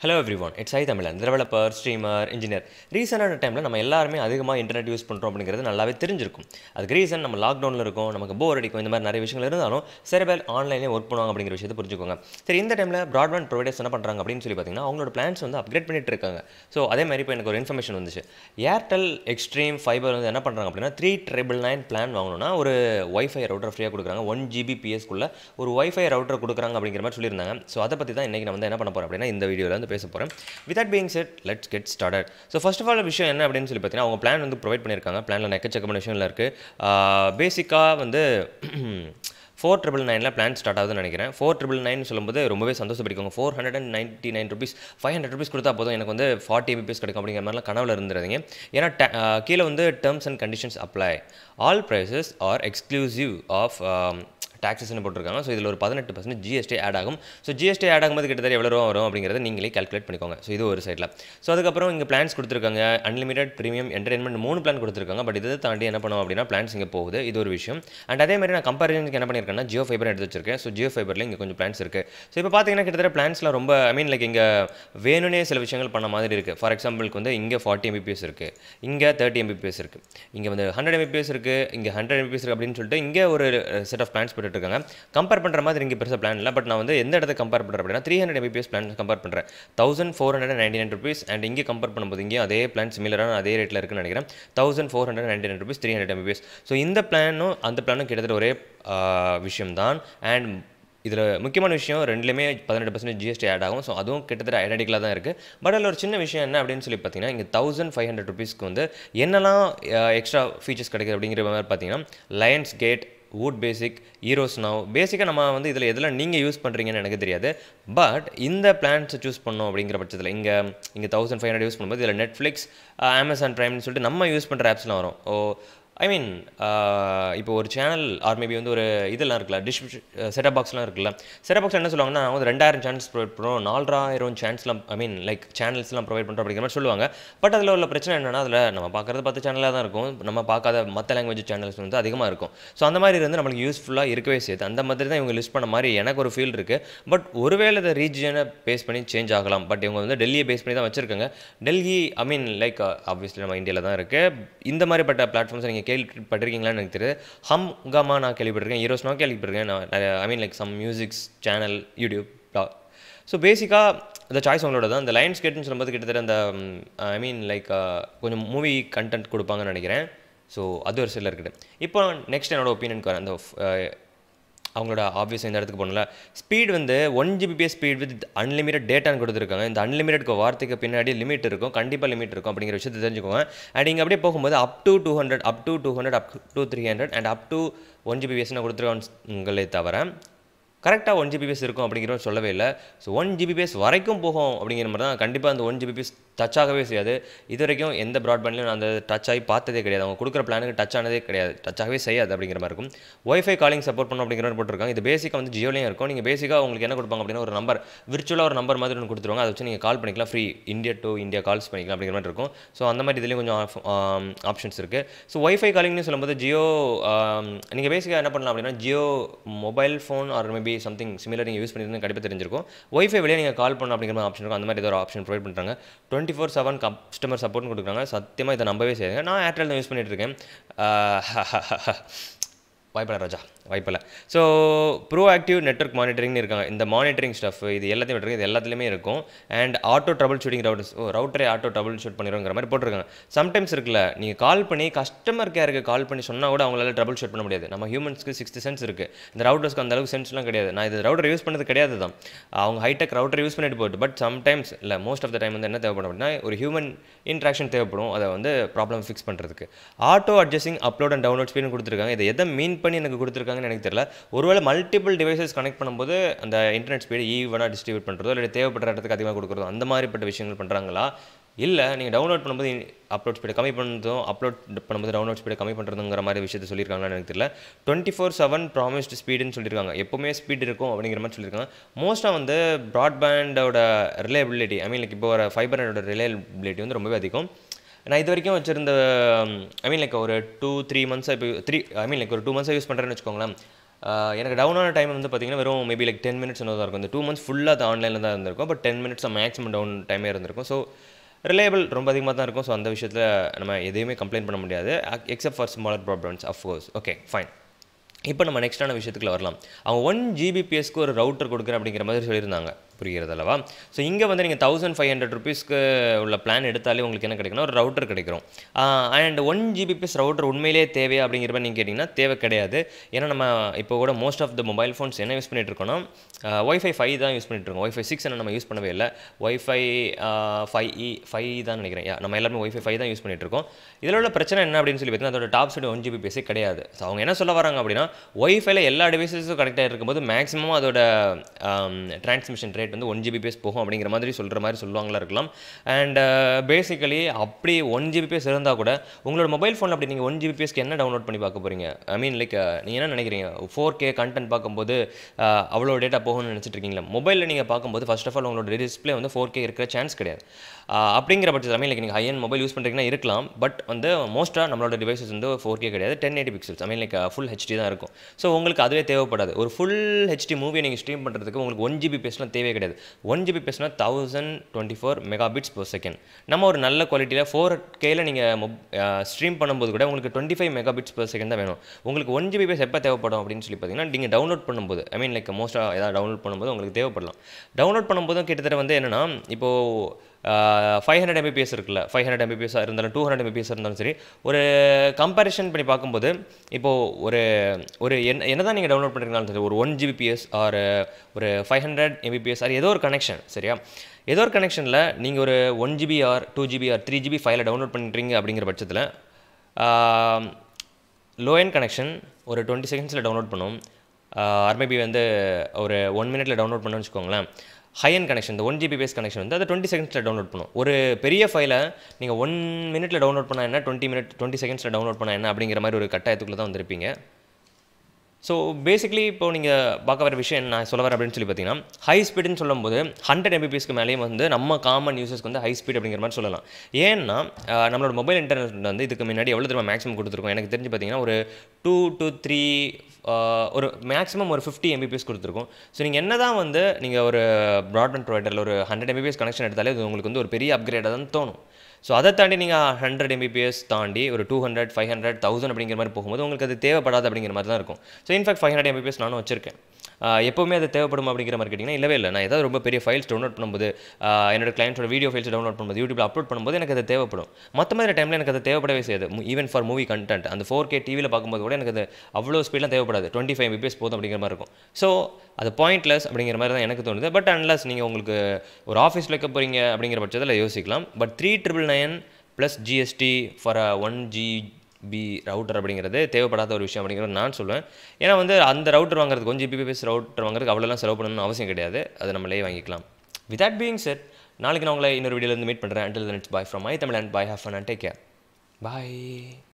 hello everyone it's I தமிழன் developer streamer engineer ரீசெண்டான டைமில் நம்ம எல்லாருமே அதிகமாக இன்டர்நெட் யூஸ் பண்ணுறோம் அப்படிங்கிறது நல்லாவே தெரிஞ்சிருக்கும் அதுக்கு ரீசன் நம்ம லாக்டவுனில் இருக்கோம் நமக்கு போர் அடிக்கும் இந்த மாதிரி நிறைய விஷயங்கள் இருந்தாலும் சில பேர் ஆன்லைனே ஒர்க் பண்ணுவாங்க அப்படிங்கிற விஷயத்தை புரிஞ்சுக்கோங்க சரி இந்த டைமில் ப்ராட்பேண்ட் ப்ரொவைடர்ஸ் என்ன பண்ணுறாங்க அப்படின்னு சொல்லி பார்த்தீங்கன்னா அவங்களோட பிளான்ஸ் வந்து அப்கிரேட் பண்ணிட்டு இருக்காங்க ஸோ அதே மாதிரி இப்போ எனக்கு ஒரு இன்ஃபர்மேஷன் வந்துச்சு ஏர்டெல் எக்ஸ்ட்ரீம் ஃபைபர் வந்து என்ன பண்ணுறாங்க அப்படின்னா த்ரீ ட்ரிபிள் நைன் பிளான் வாங்கணும்னா ஒரு ஒய்ஃபை ரவுட்டர் ஃப்ரீயாக கொடுக்குறாங்க ஒன் ஜிபி பிஎஸ்க்குள்ள ஒரு ஒய்ஃபை ரவுட்டர் கொடுக்குறாங்க அப்படிங்கிற மாதிரி சொல்லியிருந்தாங்க ஸோ அதை பற்றி தான் இன்றைக்கி நான் வந்து என்ன பண்ண போகிறேன் அப்படின்னா இந்த வீடியோவில் வந்து பேச போகிறேன் with that being set let's get started so first of all விஷயம் என்ன அப்படின்னு சொல்லி பார்த்தீங்கன்னா அவங்க பிளான் வந்து ப்ரொவைட் பண்ணியிருக்காங்க பிளானில் எக்கச்சக்கமான விஷயம்ல இருக்குது பேசிக்காக வந்து ஃபோர் ட்ரிபிள் நைனில் பிளான் ஸ்டார்ட் ஆகுதுன்னு நினைக்கிறேன் ஃபோர் ட்ரிபிள் நைன் சொல்லும்போது ரொம்பவே சந்தோஷப்படிக்கோங்க four hundred and ninety nine rupees five hundred rupees கொடுத்தா போதும் எனக்கு வந்து ஃபார்ட்டி எம்பிபிஎஸ் கிடைக்கும் அப்படிங்கிற மாதிரிலாம் கனவில் இருந்துறாதீங்க ஏன்னா ta- ஆஹ் கீழே வந்து terms and conditions apply all prices are exclusive of டாக்ஸஸ்னு போட்டிருக்காங்க ஸோ இதில் ஒரு பதினெட்டு பர்சன்ட் ஜிஎஸ்டி ஆட் ஆகும் ஸோ ஜிஎஸ்டி ஆட் ஆகும்போது கிட்டத்தட்ட எவ்வளோ ரூபா வரும் அப்படிங்கிறத நீங்களே கால்குலேட் பண்ணிக்கோங்க ஸோ இது ஒரு சைடில் ஸோ அதுக்கப்புறம் இங்கே பிளான்ஸ் கொடுத்துருக்காங்க அன்லிமிடெட் ப்ரீமியம் என்டர்டைன்மெண்ட் மூணு பிளான் கொடுத்துருக்காங்க பட் இதை தாண்டி என்ன பண்ணுவோம் அப்படின்னா பிளான்ஸ் இங்கே போகுது இது ஒரு விஷயம் அண்ட் அதே மாதிரி நான் கம்பேரிசனுக்கு என்ன பண்ணியிருக்கேன்னா ஜியோ ஃபைபர் எடுத்து வச்சிருக்கேன் ஸோ ஜியோ ஃபைபரில் இங்கே கொஞ்சம் பிளான்ஸ் இருக்குது ஸோ இப்போ பார்த்தீங்கன்னா கிட்டத்தட்ட பிளான்ஸ்லாம் ரொம்ப ஐ மீன் லைக் இங்கே வேணும்னே சில விஷயங்கள் பண்ண மாதிரி இருக்குது ஃபார் எக்ஸாம்பிளுக்கு வந்து இங்கே ஃபார்ட்டி எம்பிபிஎஸ் இருக்குது இங்கே தேர்ட்டி எம்பிபிஎஸ் இருக்குது இங்கே வந்து ஹண்ட்ரட் எம்பிபிஎஸ் இருக்குது இங்கே ஹண்ட்ரட் எம்பிபிஎஸ் இருக்குது அப்படின்னு சொல்லிட்டு இங்கே ஒரு செட் ஆஃப் பிளான்ஸ் போட்டுட்டு இருக்காங்க கம்பேர் பண்ணுற மாதிரி இங்கே பெருசாக பிளான் இல்லை பட் நான் வந்து எந்த இடத்த கம்பேர் பண்ணுறேன் அப்படின்னா three hundred MBPS plan compare பண்ணுறேன் thousand four hundred ninety nine rupees and இங்கே கம்பேர் பண்ணும்போது இங்கே அதே பிளான் சிமிலரான அதே ரேட்டில் இருக்குன்னு நினைக்கிறேன் thousand four hundred ninety nine rupees three hundred MBPS so இந்த பிளானும் அந்த பிளானும் கிட்டத்தட்ட ஒரே விஷயம் தான் அண்ட் இதில் முக்கியமான விஷயம் ரெண்டுலேயுமே பதினெட்டு பர்சன்ட் ஜிஎஸ்டி ஆட் ஆகும் ஸோ அதுவும் கிட்டத்தட்ட ஐடென்டிக்கலாக தான் இருக்குது பட் அதில் ஒரு சின்ன விஷயம் என்ன அப்படின்னு சொல்லி பார்த்தீங்கன்னா இங்கே தௌசண்ட் ஃபைவ் ஹண்ட்ரட் ருபீஸ்க்கு வந்து என்னெல்லாம் எக்ஸ்ட்ரா ஃபீச்சர்ஸ் கிடைக்குது அப்படிங்கிற மாதிரி பார்த்தீங்கன்னா Lionsgate Voot basic Eros now பேசிக்காக நம்ம வந்து இதில் எதில் நீங்கள் யூஸ் பண்ணுறீங்கன்னு எனக்கு தெரியாது பட் இந்த பிளான்ஸை சூஸ் பண்ணோம் அப்படிங்கிற பட்சத்தில் இங்கே இங்கே தௌசண்ட் ஃபைவ் ஹண்ட்ரட் யூஸ் பண்ணும்போது இதில் நெட்ஃப்ளிக்ஸ் அமேசான் ப்ரைம்னு சொல்லிட்டு நம்ம யூஸ் பண்ணுற ஆப்ஸ்லாம் வரும் ஓ ஐ மீன் இப்போ ஒரு சேனல் ஆர் மேபி வந்து ஒரு இதெல்லாம் இருக்குல்ல டிஷ் செட்டப் பாக்ஸ்லாம் இருக்குல்ல செட்டப் பாக்ஸ் என்ன சொல்லுவாங்கன்னா வந்து ரெண்டாயிரம் சேனல்ஸ் ப்ரொவைட் பண்ணுறோம் நாலாயிரம் சேனல்ஸ்லாம் ஐ மீன் லைக் சேனல்ஸ்லாம் ப்ரொவைட் பண்ணுறோம் அப்படிங்கிற மாதிரி சொல்லுவாங்க பட் அதில் உள்ள பிரச்சனை என்னன்னா அதில் நம்ம பார்க்குறது பத்து சேனலாக தான் இருக்கும் நம்ம பார்க்காத மற்ற லாங்குவேஜ் சேனல்ஸ் வந்து அதிகமாக இருக்கும் ஸோ அந்த மாதிரி இருந்து நம்மளுக்கு யூஸ்ஃபுல்லாக இருக்கவே செய்யுது அந்த மாதிரி தான் இவங்க லிஸ்ட் பண்ண மாதிரி எனக்கு ஒரு ஃபீல் இருக்குது பட் ஒருவேளை இந்த ரீஜனை பேஸ் பண்ணி சேஞ்ச் ஆகலாம் பட் இவங்க வந்து டெல்லியை பேஸ் பண்ணி தான் வச்சிருக்காங்க Delhi I mean like obviously நம்ம இந்தியாவில் தான் இருக்குது இந்த மாதிரிப்பட்ட பிளாட்ஃபார்ம்ஸ் நீங்கள் கேள்விப்பட்டிருக்கீங்களான்னு எனக்கு தெரியுது ஹம்கமா நான் கேள்விப்பட்டிருக்கேன் ஹீரோஸ் நான் கேள்விப்பட்டிருக்கேன் நான் I mean like some musics channel YouTube so பேசிக்காக இந்த சாய்ஸ் உங்களோட தான் இந்த லைன்ஸ் கேட்டுன்னு சொல்லும்போது கிட்டத்தட்ட அந்த ஐ மீன் லைக் கொஞ்சம் மூவி கண்டென்ட் கொடுப்பாங்கன்னு நினைக்கிறேன் ஸோ அது ஒரு சில இருக்குது இப்போ நெக்ஸ்ட் என்னோட ஒப்பீனியனுக்கு வரேன் அந்த அஹ், அவங்களோட ஆப்வியஸ் இந்த இடத்துக்கு போகணும்ல ஸ்பீட் வந்து one GBPS speed with unlimited டேட்டான்னு கொடுத்துருக்காங்க இந்த அன்லிமிட்டட்க்கு வார்த்தைக்கு பின்னாடி லிமிட் இருக்கும் கண்டிப்பாக லிமிட் இருக்கும் அப்படிங்கிற விஷயத்தை தெரிஞ்சுக்கோங்க அண்ட் இங்கே அப்படியே போகும்போது up to two hundred up to two hundred up to three hundred and up to one ஜிபிபிஎஸ்னு கொடுத்துருக்காங்களே தவிர கரெக்டாக ஒன் ஜிபிபிஎஸ் இருக்கும் அப்படிங்கிறத சொல்லவே இல்லை ஸோ ஒன் ஜிபிபிஎஸ் வரைக்கும் போகும் அப்படிங்கிற மாதிரி தான் கண்டிப்பாக அந்த ஒன் ஜிபிபிஎஸ் டச் ஆகவே செய்யாது இது வரைக்கும் எந்த ப்ராட்பேண்ட்லையும் நான் அந்த டச் ஆகி பார்த்ததே கிடையாது அவங்க கொடுக்குற பிளானுக்கு டச் ஆனதே கிடையாது டச் ஆகவே செய்யாது அப்படிங்கிற மாதிரி இருக்கும் ஒய்ஃபை காலிங் சப்போர்ட் பண்ணும் அப்படிங்கிற மாதிரி போட்டிருக்காங்க இது பேசிக்காக வந்து ஜியோலையும் இருக்கும் நீங்கள் பேசிக்காக உங்களுக்கு என்ன கொடுப்பாங்க அப்படின்னா ஒரு நம்பர் விர்ச்சுவலாக ஒரு நம்பர் மாதிரி ஒன்று கொடுத்துருவாங்க அதை வச்சு நீங்கள் கால் பண்ணிக்கலாம் free India to India calls பண்ணிக்கலாம் அப்படிங்கிற மாதிரி இருக்கும் ஸோ அந்த மாதிரி இதுலேயும் கொஞ்சம் ஆப்ஷன்ஸ் இருக்குது ஸோ ஒய்ஃபை காலிங்னு சொல்லும்போது ஜியோ நீங்கள் பேசிக்காக என்ன பண்ணலாம் அப்படின்னா Jio mobile phone or maybe something similar நீங்கள் யூஸ் பண்ணியிருந்தா கண்டிப்பாக தெரிஞ்சிருக்கும் ஒய்ஃபை வெளியே நீங்கள் கால் பண்ணணும் அப்படிங்கிற மாதிரி ஆப்ஷன் இருக்கும் அந்த மாதிரி ஏதோ ஒரு ஆப்ஷன் ப்ரொவைட் பண்ணுறாங்க டுவெண்ட்டி ஃபோர் செவன் கஸ்டமர் சப்போர்ட்னு கொடுக்குறாங்க சத்தியமாக இதை நம்பவே செய்யுங்க நான் ஏர்டெல் தான் யூஸ் பண்ணிட்டு இருக்கேன் ஆஹ், வாய்ப்பில்லை ராஜா வாய்ப்பில்லை ஸோ ப்ரோ ஆக்டிவ் நெட்ஒர்க் மானிட்டரிங்னு இருக்காங்க இந்த மானிட்டரிங் ஸ்டஃப் இது எல்லாத்தையும் விட்டுருக்கு இது எல்லாத்துலேயுமே இருக்கும் and auto troubleshooting routers ஓ ரவுட்டரே ஆட்டோ ட்ரபிள் ஷூட் பண்ணிடுங்கிற மாதிரி போட்டிருக்காங்க சம்டைம்ஸ் இருக்குல்ல நீங்கள் கால் பண்ணி கஸ்டமர் கேருக்கு கால் பண்ணி சொன்னால் கூட அவங்களால ட்ரபிள் ஷூட் பண்ண முடியாது நம்ம ஹியூமன்ஸ்க்கு சிக்ஸ்த் சென்ஸ் இருக்குது இந்த ரவுட்டர்ஸ்க்கு அந்த அளவுக்கு சென்ஸ்லாம் கிடையாது நான் இது ரவுட்டர் யூஸ் பண்ணது கிடையாது தான் அவங்க ஹைடெக் ரவுட்டர் யூஸ் பண்ணிட்டு போகுது பட் சம்டைம்ஸ் இல்லை மோஸ்ட் ஆஃப் த டைம் வந்து என்ன தேவைப்படும் அப்படின்னா ஒரு ஹியூமன் இன்ட்ராக்ஷன் தேவைப்படும் அதை வந்து ப்ராப்ளம் ஃபிக்ஸ் பண்ணுறதுக்கு auto adjusting upload and download ஸ்பீட்னு கொடுத்துருக்காங்க இதை எதை மீன் பண்ணி எனக்கு கொடுத்துருக்காங்கன்னு எனக்கு தெரியல ஒருவேளை மல்டிபிள் டிவைசஸ் கனெக்ட் பண்ணும்போது அந்த இன்டர்நெட் ஸ்பீடு ஈவனாக டிஸ்ட்ரிபியூட் பண்ணுறதோ இல்லை தேவைப்படுற இடத்துக்கு அதிகமாக கொடுக்குறதோ அந்த மாதிரிப்பட்ட விஷயங்கள் பண்ணுறாங்களா இல்லை நீங்கள் டவுன்லோட் பண்ணும்போது அப்லோட் ஸ்பீடை கம்மி பண்ணுறதும் அப்லோட் பண்ணும்போது டவுன்லோட் ஸ்பீடை கம்மி பண்ணுறதுங்கிற மாதிரி விஷயத்தை சொல்லியிருக்காங்கன்னு எனக்கு தெரியல டுவெண்ட்டி ஃபோர் செவன் ப்ராமிஸ்ட் ஸ்பீடுன்னு சொல்லியிருக்காங்க எப்போவுமே ஸ்பீட் இருக்கும் அப்படிங்கிற மாதிரி சொல்லியிருக்காங்க மோஸ்ட்டாக வந்து ப்ராட்பேண்டோட ரிலேபிலிட்டி ஐ மீன் லைக் இப்போ வர ஃபைபரோட ரிலேபிலிட்டி வந்து ரொம்பவே அதிகம் நான் இது வரைக்கும் வச்சுருந்த ஐ மீன் லைக் ஒரு டூ த்ரீ மந்த்ஸாக இப்போ த்ரீ ஐ மீன் லைக் ஒரு டூ மந்த்ஸாக யூஸ் பண்ணுறேன்னு வச்சுக்கோங்களேன் எனக்கு டவுனான டைம் வந்து பார்த்தீங்கன்னா வெறும் மேபி லைக் டென் மினிட்ஸ் தான் இருக்கும் இந்த டூ மந்த்ஸ் ஃபுல்லாக அது ஆன்லைனில் தான் இருந்திருக்கும் but ten minutes maximum down டைமே இருந்திருக்கும் ஸோ ரிலேபிள் ரொம்ப அதிகமாக தான் இருக்கும் ஸோ அந்த விஷயத்தில் நம்ம எதையுமே கம்ப்ளைண்ட் பண்ண முடியாது except for smaller problems of course okay fine இப்போ நம்ம நெக்ஸ்டான விஷயத்துக்குள்ள வரலாம் அவங்க ஒன் ஜிபிபிஎஸ்க்கு ஒரு ரவுட்டர் கொடுக்குறேன் அப்படிங்கிற மாதிரி சொல்லியிருந்தாங்க புரிகிறது அல்லவா ஸோ இங்கே வந்து நீங்கள் தௌசண்ட் ஃபைவ் ஹண்ட்ரட் ருபீஸ்க்கு உள்ள பிளான் எடுத்தாலே உங்களுக்கு என்ன கிடைக்கும்னா ஒரு ரவுட்டர் கிடைக்கும் அண்ட் ஒன் ஜிபிபிஎஸ் ரவுட்டர் உண்மையிலேயே தேவையா அப்படிங்கிற மாதிரி நீங்கள் கேட்டிங்கன்னா தேவை கிடையாது ஏன்னா நம்ம இப்போ கூட most of the mobile phones என்ன யூஸ் பண்ணிட்டு இருக்கோம்னா ஒய்ஃபை ஃபைவ் தான் யூஸ் பண்ணிட்டு இருக்கோம் ஒய்ஃபை சிக்ஸ் நம்ம யூஸ் பண்ணவே இல்லை ஒய்ஃபை ஃபைவ் இ ஃபைவ் தான் நினைக்கிறேன் Yeah, நம்ம எல்லாருமே ஒய்ஃபை ஃபைவ் தான் யூஸ் பண்ணிட்டு இருக்கோம் இதில் உள்ள பிரச்சனை என்ன அப்படின்னு சொல்லி பார்த்தீங்கன்னா அதோட டாப் சைடு ஒன் ஜிபிபிஎஸ்ஸே கிடையாது ஸோ அவங்க என்ன சொல்ல வராங்க அப்படின்னா ஒய்ஃபைல எல்லா டிவைசஸும் கனெக்டாக இருக்கும்போது மேக்ஸிமம் அதோட டிரான்ஸ்மிஷன் ரேட் வந்து ஒன் ஜிபிபிஎஸ் போகும் அப்படிங்கிற மாதிரி சொல்கிற மாதிரி சொல்லுவாங்களா இருக்கலாம் அண்ட் பேசிக்கலி அப்படி ஒன் ஜிபிபிஎஸ் இருந்தால் கூட உங்களோட மொபைல் ஃபோனில் அப்படி நீங்கள் ஒன் ஜிபிபிஎஸ்க்கு என்ன டவுன்லோட் பண்ணி பார்க்க போகிறீங்க ஐ மீன் லைக் நீங்கள் என்ன நினைக்கிறீங்க ஃபோர் கே கண்டென்ட் பார்க்கும்போது அஹ், அவ்வளோ டேட்டா போகும்னு நினச்சிட்டு இருக்கீங்களா மொபைலில் நீங்கள் பார்க்கும்போது ஃபர்ஸ்ட் ஆஃப் ஆல் உங்களோட டிஸ்பிளே வந்து ஃபோர் கே இருக்கிற சான்ஸ் கிடையாது அஹ், அப்படிங்கிற பட்சத்தில் ஐ மீன் லைக் நீங்கள் ஹை மொபைல் யூஸ் பண்ணுறீங்கன்னா இருக்கலாம் பட் வந்து மோஸ்ட்டாக நம்மளோட டிவைசஸ் வந்து ஃபோர் கே கிடையாது ten eighty pixels I mean like full HD தான் இருக்கும் ஸோ உங்களுக்கு அதுவே தேவைப்படாது ஒரு ஃபுல் ஹெச்டி மூவியை நீங்கள் ஸ்ட்ரீம் பண்ணுறதுக்கு உங்களுக்கு ஒன் ஜிபி பேஸ்லாம் தேவையே கிடையாது ஒன் ஜிபி பேஸ்னா thousand twenty four megabits per second நம்ம ஒரு நல்ல குவாலிட்டியில் ஃபோர் கேல நீங்கள் ஸ்ட்ரீம் பண்ணும்போது கூட உங்களுக்கு twenty five megabits per second தான் வேணும் உங்களுக்கு ஒன் ஜிபி பேஸ் எப்போ தேவைப்படும் அப்படின்னு சொல்லி பார்த்தீங்கன்னா நீங்கள் டவுன்லோட் பண்ணும்போது ஐ மீன் லைக் மோஸ்ட்டாக ஏதாவது டவுன்லோட் பண்ணும்போது உங்களுக்கு தேவைப்படலாம் டவுன்லோட் பண்ணும்போதும் கிட்டத்தட்ட வந்து என்னென்னா இப்போது ஃபைவ் ஹண்ட்ரட் எம்பிபிஎஸ் இருக்குல்ல ஃபைவ் ஹண்ட்ரட் எம்பிபிஎஸ் இருந்தாலும் டூ ஹண்ட்ரட் எம்பிபிஎஸ் இருந்தாலும் சரி ஒரு கம்பேரிஷன் பண்ணி பார்க்கும்போது இப்போது ஒரு ஒரு என்ன என்ன தான் நீங்கள் டவுன்லோட் பண்ணுறீங்கனாலும் சரி ஒரு ஒன் ஜிபிபிஎஸ் ஆர் ஒரு ஃபைவ் ஹண்ட்ரட் எம்பிபிஎஸ் ஆர் ஏதோ ஒரு கனெக்ஷன் சரியா ஏதோ ஒரு கனெக்ஷனில் நீங்கள் ஒரு one GB or two GB or three GB ஃபைலை டவுன்லோட் பண்ணுறீங்க அப்படிங்கிற பட்சத்தில் லோ எண்ட் கனெக்ஷன் ஒரு டுவெண்ட்டி செகண்ட்ஸில் டவுன்லோட் பண்ணும் ஆர் மேபி வந்து ஒரு ஒன் மினிட்ல டவுன்லோட் பண்ணணும்னு வச்சுக்கோங்களேன் ஹை அண்ட் கனெக்ஷன் இந்த ஒன் ஜிபி பேஸ் கனெக்ஷன் வந்து அதை டுவெண்ட்டி செகண்ட்ஸில் டவுன்லோட் பண்ணும் ஒரு பெரிய ஃபைலை நீங்கள் ஒன் மினிட்ல டவுன்லோட் பண்ணால் என்ன டுவெண்ட்டி மினிட் டுவெண்ட்டி செகண்ட்ஸில் டவுன்லோட் பண்ணால் என்ன அப்படிங்கிற மாதிரி ஒரு கட்டாயத்துக்குள்ள தான் வந்திருப்பீங்க ஸோ பேசிக்லி இப்போ நீங்கள் பார்க்க வர விஷயம் நான் சொல்ல வரேன் அப்படின்னு சொல்லி பார்த்தீங்கன்னா ஹை ஸ்பீடுன்னு சொல்லும்போது ஹண்ட்ரட் எம்பிபிஎஸ்க்கு மேலேயும் வந்து நம்ம காமன் யூசர்ஸ்க்கு வந்து ஹை ஸ்பீட் அப்படிங்கிற மாதிரி சொல்லலாம் ஏன்னா அஹ், நம்மளோட மொபைல் இன்டர்நெட் வந்து இதுக்கு முன்னாடி எவ்வளோ தூரம் மேக்ஸிமம் கொடுத்துருக்கோம் எனக்கு தெரிஞ்சு பார்த்தீங்கன்னா ஒரு டூ டு த்ரீ ஒரு மேக்ஸிமம் ஒரு ஃபிஃப்டி எம்பிபிஎஸ் கொடுத்துருக்கோம் ஸோ நீங்கள் என்ன தான் வந்து நீங்கள் ஒரு ப்ராட்பேண்ட் ப்ரொவைடரில் ஒரு ஹண்ட்ரட் எம்பிபிஎஸ் கனெக்ஷன் எடுத்தாலே அது உங்களுக்கு வந்து ஒரு பெரிய அப்கிரேடாக தான் தோணும் ஸோ அதை தாண்டி நீங்கள் ஹண்ட்ரட் எம்பிபிஎஸ் தாண்டி ஒரு two hundred five hundred thousand அப்படிங்கிற மாதிரி போகும்போது உங்களுக்கு அது தேவைப்படாது அப்படிங்கிற மாதிரி தான் இருக்கும் so in fact five hundred MBPS நானும் வச்சிருக்கேன் ஆஹ் எப்போவுமே அது தேவைப்படும் அப்படிங்கிற மாதிரி கேட்டிங்கன்னா இல்லவே இல்லை நான் ஏதாவது ரொம்ப பெரிய ஃபைல்ஸ் டவுன்லோட் பண்ணும்போது ஆஹ் என்னோட கிளைண்ட்டோட வீடியோ ஃபைல்ஸ் டவுன்லோட் பண்ணும்போது யூடியூப்ல அப்லோட் பண்ணும்போது எனக்கு அது தேவைப்படும் மற்ற மாதிரி டைமில் எனக்கு அது தேவைப்படவே செய்யாது ஈவன் ஃபார் மூவி கண்டென்ட் அந்த ஃபோர் கே டிவியில் பார்க்கும்போது கூட எனக்கு அது அவ்வளோ ஸ்பீட்லாம் தேவைப்படாது டுவெண்ட்டி ஃபைவ் எம்பிபிஎஸ் போதும் அப்படிங்கிற மாதிரி இருக்கும் ஸோ அது பாயிண்ட்லெஸ் அப்படிங்கிற மாதிரி தான் எனக்கு தோணுது பட் அன்லஸ் நீங்கள் உங்களுக்கு ஒரு ஆஃபீஸில் வைக்க போகிறீங்க அப்படிங்கிற பட்சத்தில் யோசிக்கலாம் but three triple nine plus GST for one GB router அப்படிங்கிறது தேவைப்படாத ஒரு விஷயம் அப்படிங்கிறது நான் சொல்லுவேன் ஏன்னா வந்து அந்த ரவுட்டர் வாங்குறதுக்கு ஒன் ஜிபிபிஎஸ் ரவுட்டர் வாங்குறதுக்கு அவ்வளோலாம் செலவு பண்ணணும்னு அவசியம் கிடையாது அதை நம்மளே வாங்கிக்கலாம் வித் தட் பீயிங் செட் நாளைக்கு நான் உங்களை இன்னொரு வீடியோலேருந்து மீட் பண்ணுறேன் until then it's bye from my Tamil and bye have fun and take care bye